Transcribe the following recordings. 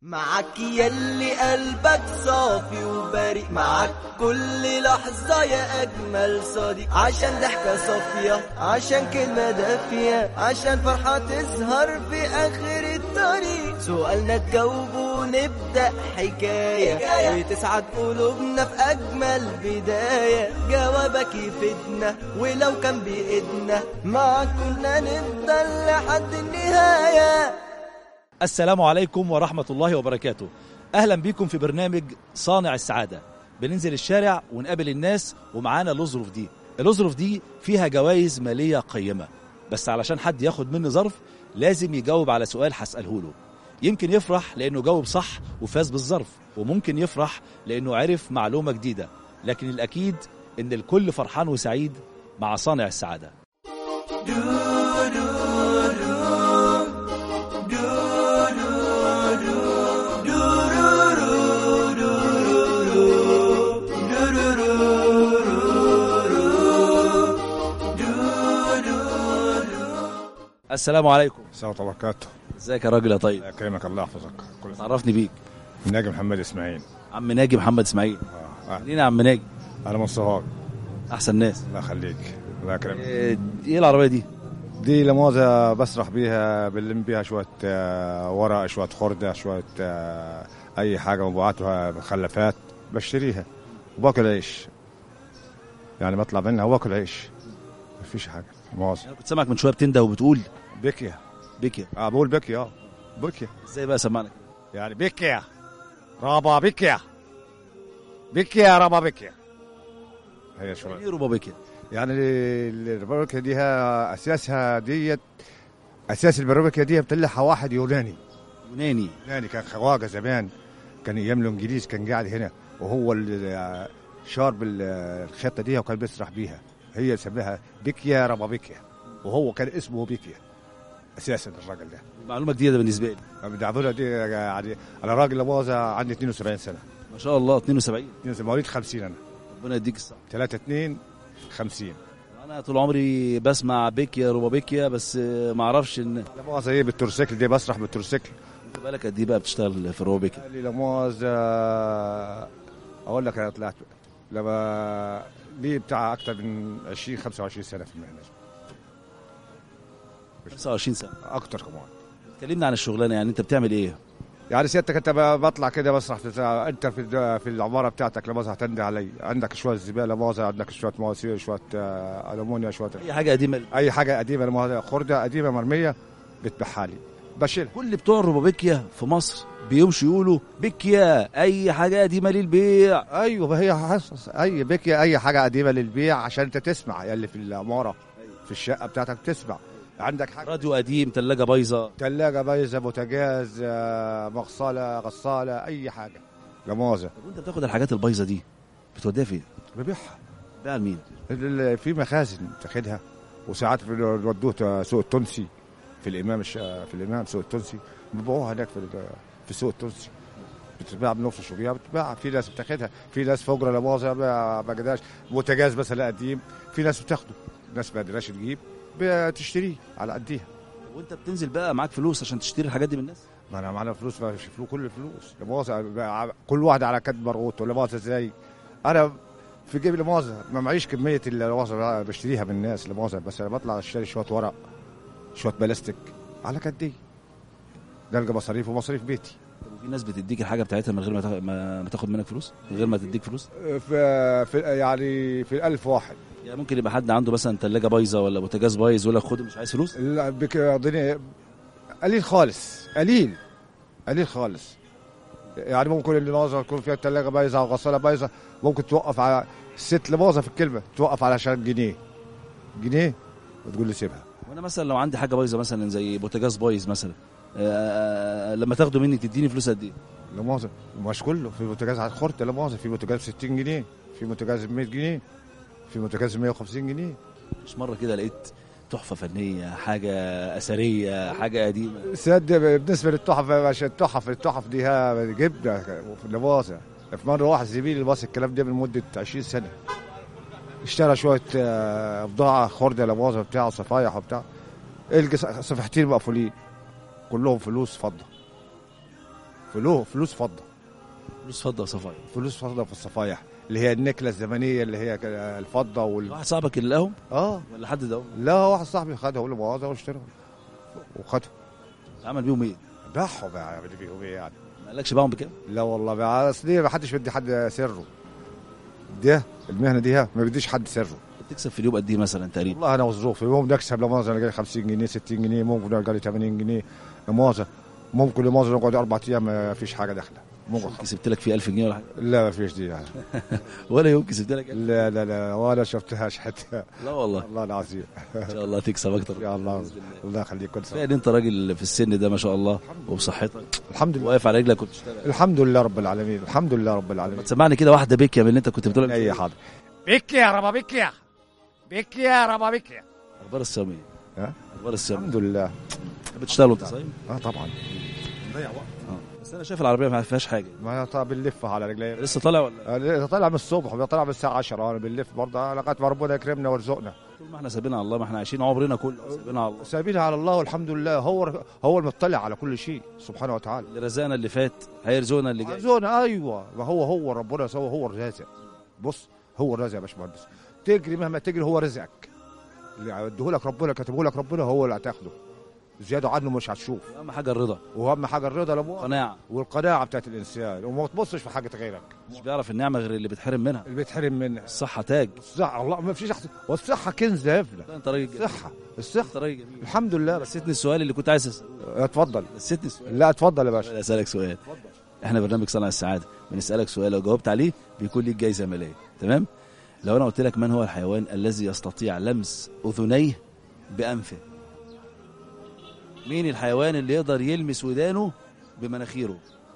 معك يلي قلبك صافي وبريء معك كل لحظة يا أجمل صديق عشان ضحكة صافية عشان كلمة دافية عشان فرحة تظهر في آخر الطريق سؤالنا تجاوبه ونبدأ حكاية, حكاية وتسعد قلوبنا في أجمل بداية جوابك يفيدنا ولو كان بإيدنا معك كنا نفضل لحد النهاية السلام عليكم ورحمة الله وبركاته أهلا بكم في برنامج صانع السعادة بننزل الشارع ونقابل الناس ومعانا الأظرف دي الأظرف دي فيها جوائز مالية قيمة بس علشان حد ياخد مني ظرف لازم يجاوب على سؤال هسأله له يمكن يفرح لأنه جاوب صح وفاز بالظرف وممكن يفرح لأنه عرف معلومة جديدة لكن الأكيد إن الكل فرحان وسعيد مع صانع السعادة السلام عليكم السلام عليكم وبركاته ازيك يا راجل يا طيب يكرمك الله يحفظك كل سنه عرفني بيك ناجي محمد اسماعيل عم ناجي محمد اسماعيل اه أهلا. مين يا عم ناجي انا من صهاج احسن ناس الله يخليك الله يكرمك ايه إيه العربيه دي دي لمؤاخذة بسرح بيها بنلم بيها شوية آه، ورق شوية خردة شوية آه، أي حاجة مبيعاتها مخلفات بشتريها وباكل عيش يعني بطلع منها واكل عيش مفيش حاجة مؤاخذة انا كنت سامعك من شويه بتنده وبتقول بكيا بيكيا اه بقول بكيا اه بكيا ازاي بقى سمعنا يعني بكيا رابا بكيا بكيا رابا بكيا هي شوية ايه ربا بيكيا يعني البروكة دي ها- اساسها ديت اساس البروكة دي بتطلعها واحد يوناني يوناني يوناني كان خواجه زمان كان ايام الانجليز كان قاعد هنا وهو اللي شارب ال- الخطه دي وكان بيسرح بيها هي سماها بيكيا ربا بيكيا وهو كان اسمه بيكيا اساسا الراجل ده معلومه جديده بالنسبه لي بدعبوله دي يعني انا راجل لمؤاخذه عندي 72 سنه ما شاء الله 72 72 مواليد 50 انا ربنا يديك الصحه 3 2 50 انا طول عمري بسمع بيكيا ربا بيكيا بس آه، ما اعرفش ان لا مؤاخذه ايه بالتورسيكل دي بسرح بالتورسيكل انت بالك قد ايه بقى بتشتغل في الربا بيكيا قال لي لا مؤاخذة اقول لك انا طلعت لما لي بتاع اكتر من 20 25 سنه في المهنه 25 سنه اكتر كمان اتكلمنا عن الشغلانه يعني انت بتعمل ايه يعني سيادتك انت ب- بطلع كده بسرح في انت في الد- في العماره بتاعتك لما هتندي علي عندك شويه زباله مؤاخذه عندك شويه مواسير شويه آه، المونيا شويه اي حاجه قديمه اي حاجه قديمه لا مؤاخذة، خرده قديمه مرميه بتبيعها لي بشيلها كل بتوع الربا بيكيا في مصر بيمشوا يقولوا بيكيا اي حاجه قديمه للبيع ايوه ما هي حصص اي بكي اي حاجه قديمه للبيع عشان انت تسمع يلي في العماره في الشقه بتاعتك تسمع عندك حاجه راديو قديم ثلاجه بايظه ثلاجه بايظه بوتاجاز آه، مغسله غساله اي حاجه لا مؤاخذه طب وانت بتاخد الحاجات البايظه دي بتوديها فين؟ ببيعها بيع لمين؟ ال- ال- في مخازن تاخدها وساعات بنودوها سوق التونسي في الامام الش... في الامام سوق التونسي بيبيعوها هناك في ال- في السوق التونسي بتتباع بنفرش بيها بتتباع في ناس بتاخدها في ناس فجرة لا مؤاخذه ما ما جداش بوتاجاز مثلا قديم في ناس بتاخده ناس ما قدراش تجيب بتشتريه على قديها طب وانت بتنزل بقى معاك فلوس عشان تشتري الحاجات دي من الناس؟ ما انا معانا فلوس ما فلوس كل الفلوس لا مؤاخذه بقى كل واحد على كد مرغوط ولا مؤاخذه ازاي انا في جيبي لا مؤاخذه ما معيش كميه اللي لا مؤاخذه بشتريها من الناس لا مؤاخذه بس انا بطلع اشتري شويه ورق شويه بلاستيك على كدي نلقى مصاريف ومصاريف بيتي طب وفي ناس بتديك الحاجه بتاعتها من غير ما تاخد, ما ما تاخد منك فلوس؟ من غير ما تديك فلوس؟ في, في يعني في الألف واحد يعني ممكن يبقى حد عنده مثلا ثلاجه بايظه ولا بوتاجاز بايظ يقول لك خد مش عايز فلوس؟ لا، بك- الدنيا قليل خالص قليل قليل خالص يعني ممكن اللي ناظر يكون فيها الثلاجه بايظه او غساله بايظه ممكن توقف على الست اللي باظه في الكلمه توقف علشان جنيه جنيه وتقول لي سيبها وانا مثلا لو عندي حاجه بايظه مثلا زي بوتاجاز بايظ مثلا آه لما تاخده مني تديني فلوس قد ايه؟ لا مؤاخذه مش كله في بوتاجاز على الخرطه لا مؤاخذه في بوتاجاز ب 60 جنيه في بوتاجاز ب 100 جنيه في بوتاجاز ب 150 جنيه مش مره كده لقيت تحفه فنيه حاجه اثريه حاجه قديمه سد بالنسبه للتحف عشان التحف التحف دي ها جبنا لا مؤاخذه في مره واحد زميلي باص الكلام ده من مده 20 سنه اشترى شويه آه، بضاعه خرده لا مؤاخذه بتاع صفايح وبتاع القى صفحتين مقفولين كلهم فلوس فضه فلوس فلوس فضه فلوس فضه وصفايا فلوس فضه في الصفايح اللي هي النكله الزمنيه اللي هي الفضه وال واحد صاحبك اللي لقاهم اه ولا حد ده لا واحد صاحبي خدها ولا مؤاخذه واشتراها وخدها عمل بيهم ايه؟ باعهم بقى يعمل بيهم ايه يعني ما قالكش باعهم بكام؟ لا والله بقى اصل ليه ما حدش بيدي حد سره ده المهنه دي ها ما بيديش حد سره بتكسب في اليوم قد ايه مثلا تقريبا؟ والله انا وظروفي يوم نكسب لمؤاخذه انا جاي 50 جنيه 60 جنيه ممكن جالي 80 جنيه لمؤاخذه ممكن لمؤاخذه نقعد اربع ايام ما فيش حاجه داخله ممكن كسبت لك فيه 1000 جنيه ولا حاجه؟ لا ما فيش دي يعني. ولا يوم كسبت لك 1000 لا لا لا ولا شفتهاش حتى لا والله الله العظيم ان شاء الله تكسب اكتر يا الله بإذن الله. الله يخليك كل كفايه سنه ان انت راجل في السن ده ما شاء الله وبصحتك الحمد لله واقف على رجلك وبتشتغل الحمد لله رب العالمين الحمد لله رب ما العالمين تسمعني كده واحده بيكيا من اللي انت كنت بتقول اي حاضر بك يا ربا بك يا بك يا ربا بك يا اخبار الصيام ايه؟ ها؟ اخبار الصيام الحمد لله تحب تشتغل وانت صايم؟ اه طبعا اه بس انا شايف العربيه ما فيهاش حاجه ما طب بنلف على رجلي لسه طالع ولا طالع من الصبح طالع من الساعه 10 انا بنلف برضه لغايه ما ربنا يكرمنا ويرزقنا طول ما احنا سايبينها على الله ما احنا عايشين عمرنا كله سايبينها على الله سايبينها على الله والحمد لله هو هو المطلع على كل شيء سبحانه وتعالى اللي رزقنا اللي فات هيرزقنا اللي جاي رزقنا ايوه ما هو هو ربنا سوى هو الرازق بص هو الرازق يا باشمهندس تجري مهما تجري هو رزقك اللي اديهولك ربنا كاتبه لك ربنا هو اللي هتاخده زياده عنه مش هتشوف اهم حاجه الرضا واهم حاجه الرضا لابوه قناعه والقناعه بتاعت الانسان وما تبصش في حاجه غيرك مش بيعرف النعمه غير اللي بيتحرم منها اللي بيتحرم منها الصحه تاج الصحه الله ما فيش احسن والصحه كنز يا ابني لا انت راجل جميل الصحه الصحه انت راجل جميل الحمد لله بس نسيتني السؤال اللي كنت عايز اساله اتفضل نسيتني السؤال لا اتفضل يا باشا أنا اسالك سؤال احنا برنامج صنع السعاده بنسالك سؤال لو جاوبت عليه بيكون ليك جايزه ماليه تمام لو انا قلت لك من هو الحيوان الذي يستطيع لمس اذنيه بانفه مين الحيوان اللي يقدر يلمس ودانه بمناخيره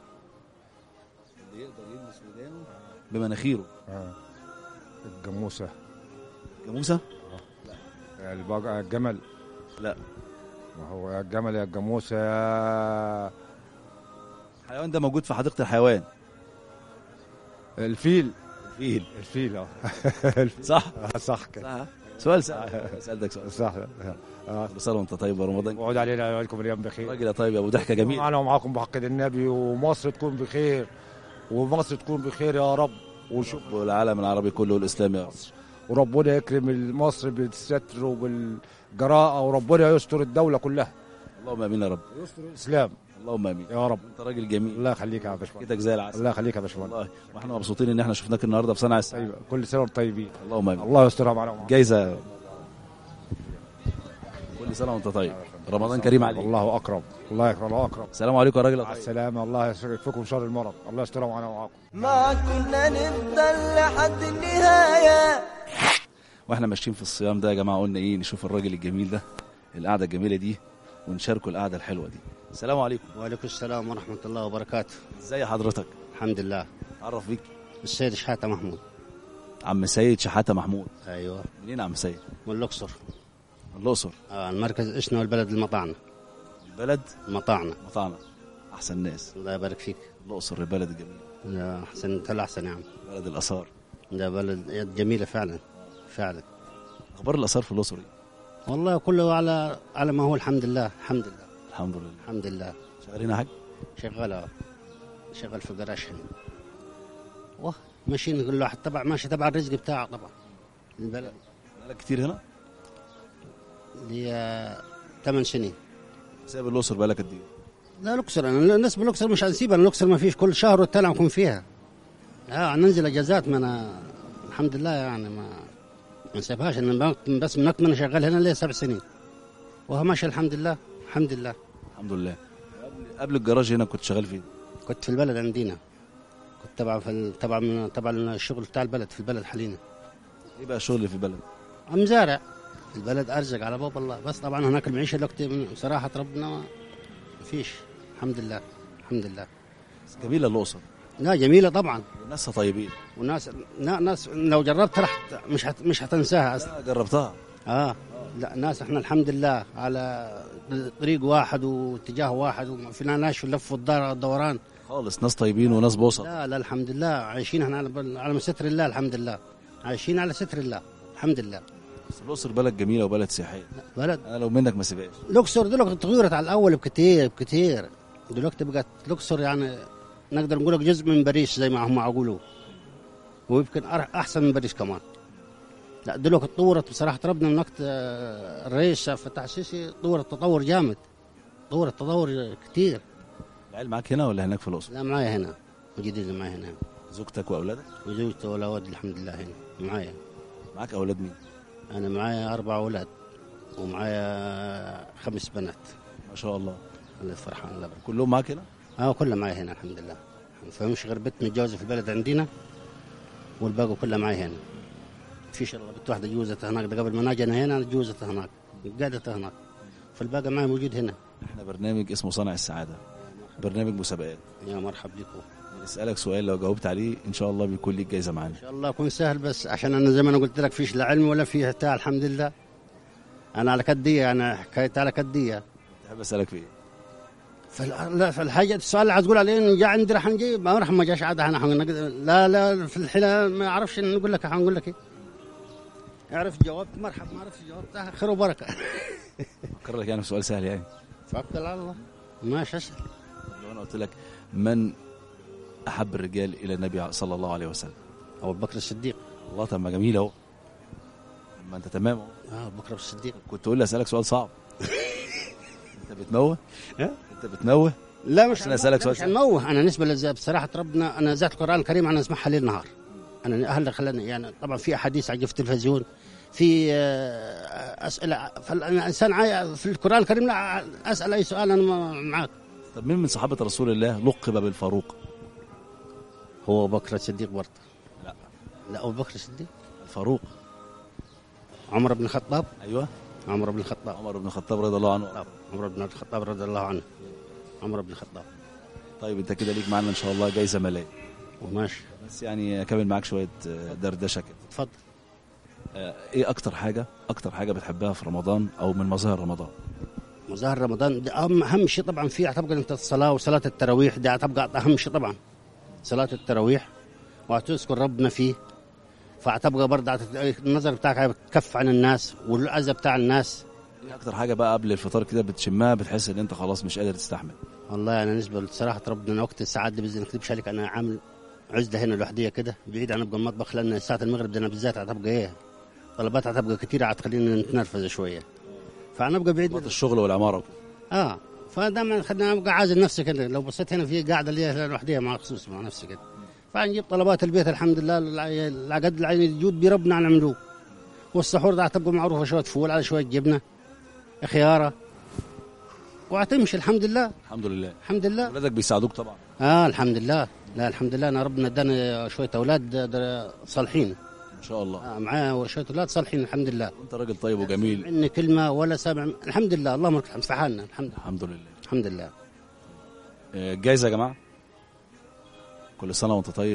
اللي يقدر يلمس ودانه بمناخيره آه. الجاموسه جاموسه البقى الجمل لا ما هو يا الجمل يا الجاموسه يا الحيوان ده موجود في حديقه الحيوان الفيل فيل الفيل اه صح آه، صح كده صح سؤال سهل سالتك سؤال صح اه كل سنه وانت طيب ورمضان وعود علينا وعليكم الايام بخير راجل يا طيب يا ابو ضحكه جميل انا ومعاكم بحق النبي ومصر تكون بخير ومصر تكون بخير يا رب ونشوف والعالم العربي كله والاسلامي يا رب وربنا يكرم مصر بالستر وبالجراءه وربنا يستر الدوله كلها اللهم امين يا رب يستر الاسلام اللهم امين يا رب انت راجل جميل الله يخليك يا باشمهندس كده زي العسل الله يخليك يا باشمهندس والله واحنا مبسوطين ان احنا شفناك النهارده في صنع السعاده ايوه كل سنه وانتم طيبين اللهم امين الله يسترها معنا ومعاكم. جايزه كل سنه وانت طيب رمضان كريم عليك الله اكرم الله يكرم الله اكرم السلام عليكم يا راجل يا مع طيب السلامه الله يكفيكم شر المرض الله يسترها معنا ومعاكم ما كنا نفضل لحد النهاية واحنا ماشيين في الصيام ده يا جماعه قلنا ايه نشوف الراجل الجميل ده القعده الجميله دي ونشاركه القعده الحلوه دي السلام عليكم وعليكم السلام ورحمة الله وبركاته ازي حضرتك الحمد لله عرف بيك السيد شحاتة محمود عم سيد شحاته محمود أيوة منين عم سيد من الأقصر من الاقصر آه المركز إسنا والبلد المطاعنة البلد المطاعنة مطعنا احسن ناس الله يبارك فيك الاقصر البلد الجميل لا أحسن أنت الأحسن يا عم بلد الاثار ده بلد جميلة فعلا فعلا اخبار الاثار في الاقصر إيه؟ والله كله على على ما هو الحمد لله الحمد لله الحمد لله الحمد لله شغالين حاجه شغالة شغال في جراج هنا واه ماشيين كل واحد تبع ماشي تبع الرزق بتاعه طبعا البلد بقالك كتير هنا لي ثمان سنين سايب الاقصر بقالك قد ايه لا الاقصر انا الناس بالاقصر مش هنسيبها الاقصر ما فيش كل شهر والتاني نكون فيها اه ننزل اجازات ما انا الحمد لله يعني ما ما نسيبهاش انا بس من وقت ما انا شغال هنا لي سبع سنين وهو ماشي الحمد لله الحمد لله الحمد لله قبل- قبل الجراج هنا كنت شغال فين كنت في البلد عندنا كنت تبع في ال- تبع من تبع الشغل بتاع البلد في البلد حاليا ايه بقى الشغل اللي في البلد ام زارع البلد ارزق على باب الله بس طبعا هناك المعيشه دلوقتي صراحه ربنا ما فيش الحمد لله الحمد لله بس جميله الاقصر لا جميله طبعا وناسها طيبين وناس نا- ناس لو جربت راح ت- مش هت مش هتنساها اصلا لا جربتها اه لا ناس احنا الحمد لله على طريق واحد واتجاه واحد وما فينا ناش لف والدار الدوران خالص ناس طيبين وناس بوسط لا لا الحمد لله عايشين احنا على على ستر الله الحمد لله عايشين على ستر الله الحمد لله بس الاقصر بلد جميله وبلد سياحيه بلد انا لو منك ما سيبهاش الاقصر دول تغيرت على الاول بكتير بكتير دلوقتي بقت الاقصر يعني نقدر نقول لك جزء من باريس زي ما هم يقولوا ويمكن أر- احسن من باريس كمان لا دلوقتي تطورت بصراحه ربنا من وقت آه، الرئيس عبد الفتاح السيسي طورت تطور جامد طورت تطور كتير العيال معاك هنا ولا هناك في الاقصر لا معايا هنا موجودين اللي معايا هنا زوجتك واولادك وزوجتي والاولاد الحمد لله هنا معايا معاك اولاد مين انا معايا اربع اولاد ومعايا خمس بنات ما شاء الله الله فرحان الله كلهم معاك هنا اه كلها معايا هنا الحمد لله ما فهمش غير بنت متجوزه في البلد عندنا والباقي كلها معايا هنا فيش الا بنت واحده جوزتها هناك ده قبل ما ناجي انا هنا جوزتها هناك قعدتها هناك فالباقي معايا موجود هنا احنا برنامج اسمه صانع السعاده برنامج مسابقات يا مرحب بكم نسالك سؤال لو جاوبت عليه ان شاء الله بيكون ليك جايزه معانا ان شاء الله يكون سهل بس عشان انا زي ما انا قلت لك فيش لا علم ولا فيه بتاع الحمد لله انا على كديه انا حكايتي على كديه تحب اسالك في ايه فال- لا فالحاجه السؤال اللي عايز عليه انه جاء عندي راح نجيب ما راح ما جاش عاد احنا حنقدر لا لا في الحين ما اعرفش نقول لك حنقول لك ايه عرفت جاوبت مرحب ما عرفت جاوبت خير وبركه فكر لك يعني في سؤال سهل يعني توكل على الله ماشي اسال لو انا قلت لك من احب الرجال الى النبي صلى الله عليه وسلم ابو بكر الصديق الله طب ما جميل اهو ما انت تمام اهو اه ابو بكر الصديق كنت تقول لي اسالك سؤال صعب انت بتموه ها؟ انت بتموه لا مش عشان أسألك سؤال مش هنموه انا بالنسبه للزي بصراحه ربنا انا ذات القران الكريم انا اسمعها ليل نهار انا هلا خلاني يعني طبعا في احاديث عجب في التلفزيون في آه، اسئله فالانسان عاي- في القران الكريم لا اسال اي سؤال انا ما- معاك طب مين من صحابه رسول الله لقب بالفاروق هو ابو بكر الصديق برضه لا لا ابو بكر الصديق الفاروق عمر بن الخطاب ايوه عمر بن الخطاب عمر بن الخطاب رضي الله عنه عمر بن الخطاب رضي الله عنه عمر بن الخطاب طيب انت كده ليك معانا ان شاء الله جايزه ماليه وماشي بس يعني اكمل معاك شويه آه، دردشه كده تفضل آه، ايه اكتر حاجه اكتر حاجه بتحبها في رمضان او من مظاهر رمضان مظاهر رمضان ده اهم اهم شيء طبعا فيه اعتبر انت الصلاه وصلاه التراويح ده اعتبر اهم شيء طبعا صلاه التراويح وتذكر ربنا فيه فاعتبر برضه النظر بتاعك بتكف عن الناس والاذى بتاع الناس ايه اكتر حاجه بقى قبل الفطار كده بتشمها بتحس ان انت خلاص مش قادر تستحمل والله انا بالنسبه لصراحه ربنا أنا وقت الساعات دي ما اكذبش عليك انا عامل عزله هنا لوحديه كده بعيد عن ابقى المطبخ لان ساعه المغرب دي انا بالذات هتبقى ايه طلبات هتبقى كثيره هتخليني نتنرفز شويه فانا ابقى بعيد وقت الشغل والعماره وكده. اه فدائما خلينا ابقى عازل نفسي كده لو بصيت هنا في قاعده لي لوحديها مع خصوص مع نفسي كده فنجيب طلبات البيت الحمد لله الع- على قد العين الجود بربنا نعملوه والسحور ده تبقى معروفه شويه فول على شويه جبنه خياره وهتمشي الحمد لله الحمد لله الحمد لله ولادك بيساعدوك طبعا اه الحمد لله لا الحمد لله انا ربنا اداني شويه اولاد د- د- صالحين ان شاء الله آه معايا شويه اولاد صالحين الحمد لله انت راجل طيب وجميل مني كلمه ولا سامع الحمد لله اللهم لك الحمد في حالنا الحمد لله الحمد لله الحمد لله آه، جايزه يا جماعه كل سنه وانت طيب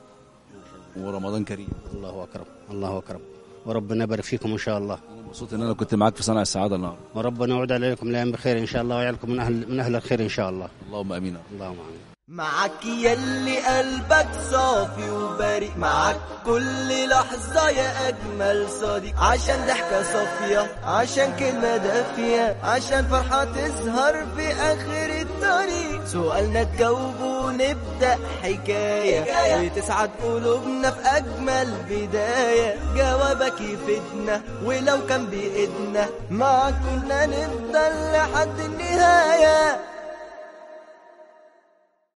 ورمضان كريم الله اكرم الله اكرم وربنا يبارك فيكم ان شاء الله انا مبسوط ان انا كنت معاك في صنع السعاده النهارده وربنا يعود عليكم الايام بخير ان شاء الله ويجعلكم من اهل من اهل الخير ان شاء الله اللهم امين اللهم امين معك يلي قلبك صافي وبريء معك كل لحظة يا أجمل صديق عشان ضحكة صافية عشان كلمة دافية عشان فرحة تظهر في آخر الطريق سؤالنا تجاوبه ونبدأ حكاية وتسعد قلوبنا في أجمل بداية جوابك يفيدنا ولو كان بإيدنا معك كنا نفضل لحد النهاية